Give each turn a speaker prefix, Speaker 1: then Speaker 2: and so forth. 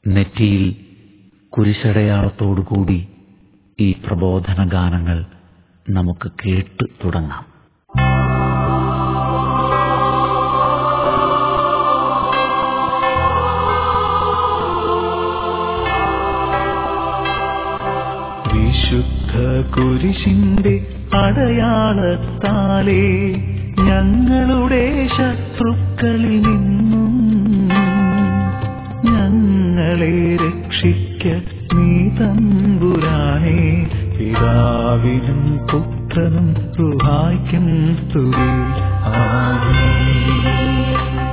Speaker 1: നെറ്റിയിൽ കുരിശടയാളത്തോടുകൂടി ഈ പ്രബോധന ഗാനങ്ങൾ നമുക്ക് കേട്ടു തുടങ്ങാം
Speaker 2: വിശുദ്ധ കുരിശിന്റെ അടയാളത്താലേ ഞങ്ങളുടെ ശത്രുക്കളിൽ നിന്നും ഞങ്ങളെ രക്ഷിക്ക നീ തമ്പുരാനെ പിതാവിനും പുത്രനും സുഹായ്ക്കും സ്തുതി ആമേൻ